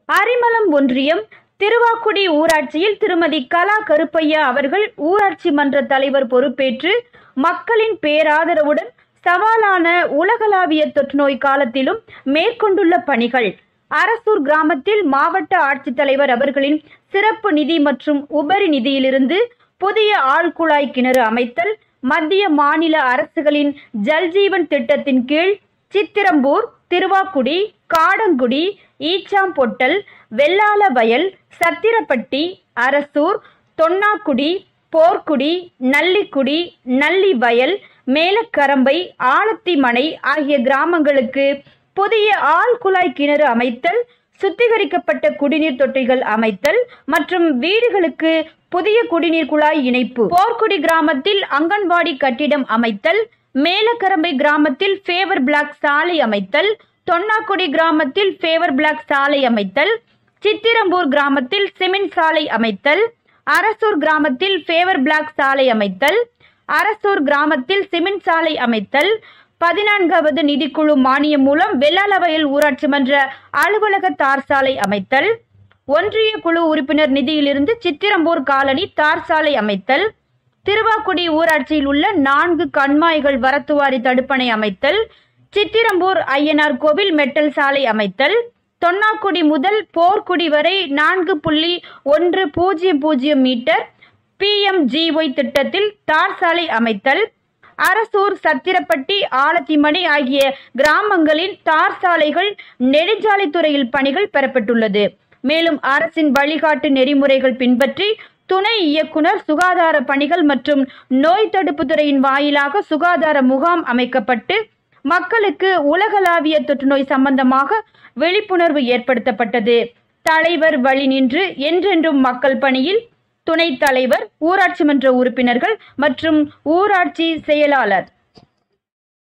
அரிமளம் ஒன்றியம் திருவாக்குடி ஊராட்சியில் திருமதி கலா கருப்பையா அவர்கள் ஊராட்சி மன்ற தலைவர் பொறுப்பேற்று மக்களின் பேராதரவுடன் சவாலான உலகளாவிய தொற்றுநோய் காலத்திலும் மேற்கொண்டுள்ள பணிகள் அரசூர் கிராமத்தில் மாவட்ட ஆட்சித்தலைவர் அவர்களின் சிறப்பு நிதி மற்றும் உபரி நிதியிலிருந்து புதிய ஆழ்குழாய் கிணறு அமைத்தல் மத்திய மாநில அரசுகளின் ஜல்ஜீவன் திட்டத்தின் கீழ் சித்திரம்பூர் திருவாக்குடி காடங்குடி ஈச்சாம்பொட்டல் வெள்ளாள வயல் சத்திரப்பட்டி அரசூர் தொன்னாக்குடி போர்க்குடி நல்லிக்குடி நல்லி வயல் மேலக்கரம்பை ஆலத்திமனை ஆகிய கிராமங்களுக்கு புதிய ஆழ்குழாய் கிணறு அமைத்தல் சுத்திகரிக்கப்பட்ட குடிநீர் தொட்டிகள் அமைத்தல் மற்றும் வீடுகளுக்கு புதிய குடிநீர் குழாய் இணைப்பு போர்க்குடி கிராமத்தில் அங்கன்வாடி கட்டிடம் அமைத்தல் மேலக்கரம்பை கிராமத்தில் ஃபேவர் பிளாக் சாலை அமைத்தல் தொன்னாக்குடி கிராமத்தில் ஃபேவர் பிளாக் சாலை அமைத்தல் சித்திரம்பூர் கிராமத்தில் சிமெண்ட் சாலை அமைத்தல் அரசூர் கிராமத்தில் ஃபேவர் பிளாக் சாலை அமைத்தல் அரசூர் கிராமத்தில் சிமெண்ட் சாலை அமைத்தல் பதினான்காவது நிதிக்குழு மானியம் மூலம் வெள்ளாளவயல் ஊராட்சி மன்ற அலுவலக தார் சாலை அமைத்தல் ஒன்றிய குழு உறுப்பினர் நிதியிலிருந்து சித்திரம்பூர் காலனி தார் சாலை அமைத்தல் திருவாக்குடி ஊராட்சியில் உள்ள நான்கு கண்மாய்கள் வரத்துவாரி தடுப்பணை அமைத்தல் சித்திரம்பூர் ஐயனார் கோவில் மெட்டல் சாலை அமைத்தல் தொன்னாக்குடி முதல் போர்க்குடி வரை நான்கு புள்ளி ஒன்று பூஜ்ஜியம் பூஜ்ஜியம் மீட்டர் பிஎம்ஜிஒய் திட்டத்தில் தார் சாலை அமைத்தல் அரசூர் சத்திரப்பட்டி ஆலத்திமணி ஆகிய கிராமங்களின் தார் சாலைகள் நெடுஞ்சாலைத்துறையில் பணிகள் பெறப்பட்டுள்ளது மேலும் அரசின் வழிகாட்டு நெறிமுறைகள் பின்பற்றி துணை இயக்குனர் சுகாதார பணிகள் மற்றும் நோய் தடுப்பு துறையின் வாயிலாக சுகாதார முகாம் அமைக்கப்பட்டு மக்களுக்கு உலகளாவிய தொற்றுநோய் சம்பந்தமாக விழிப்புணர்வு ஏற்படுத்தப்பட்டது தலைவர் வழி நின்று என்றென்றும் மக்கள் பணியில் துணைத் தலைவர் ஊராட்சி மன்ற உறுப்பினர்கள் மற்றும் ஊராட்சி செயலாளர்